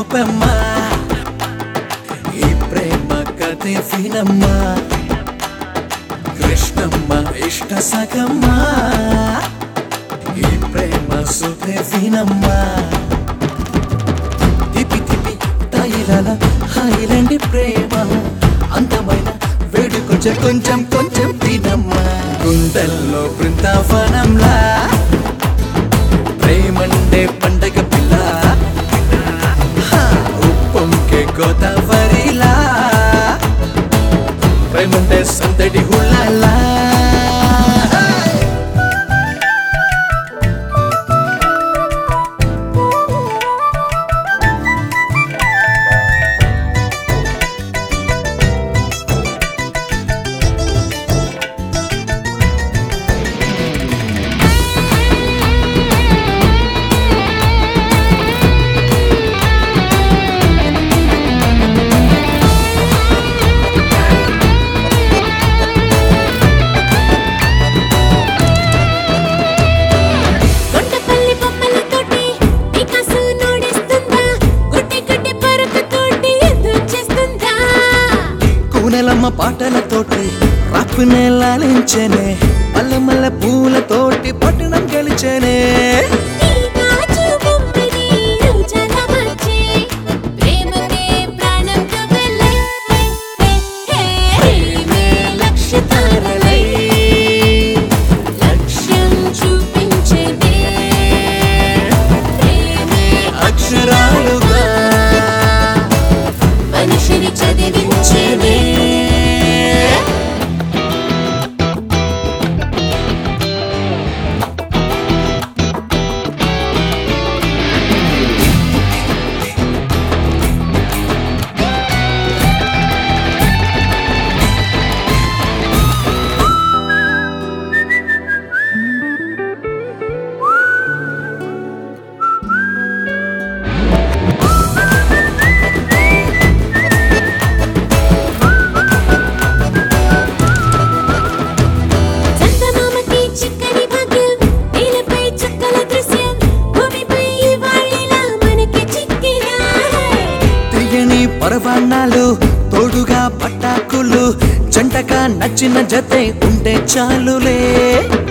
చెప్పమ్మా ఈ ప్రేమ కథే వినమ్మా కృష్ణమ్మ ఇష్ట సగమ్మా ఈ ప్రేమ సుధే వినమ్మా తిప్పి తిప్పి తాయిలాల హాయిలండి ప్రేమ అందమైన వేడి కొంచెం కొంచెం కొంచెం తినమ్మా గుండెల్లో బృందావనంలా ప్రేమండే పండగ పిల్ల హా, ఉప్పొంకే గోదావరిలా ప్రేమండే సందడి హుళ్ళలా కొండపల్లి బొమ్మలతోటి పికాసో నోడిస్తుందా గుడ్డి గుడ్డి పరుపుతోటి ఎదురు చేస్తుందా కూనెలమ్మ పాటలతోటి రాపునే లాలించేనే మల్ల మల్ల పూలతోటి పట్టణం గెలిచేనే ఈ గాజు బొమ్మని రోజాల మధ్య ప్రేమనే ప్రాణంతో వెళ్ళే ప్రేమే లక్ష్య తారలై లక్ష్యం చూపించేనే ప్రేమే అక్షరాలుగా మనిషిని చదివించేనే చందమామకి చిక్కని భాగ్యం నేలపై చుక్కల దృశ్యం భూమిపై వాళ్ళిలా మనకి చిక్కినా తీయని పరవాణాలు తోడుగా పట్టాకులు జంటగా నచ్చిన జతే ఉంటే చాలులే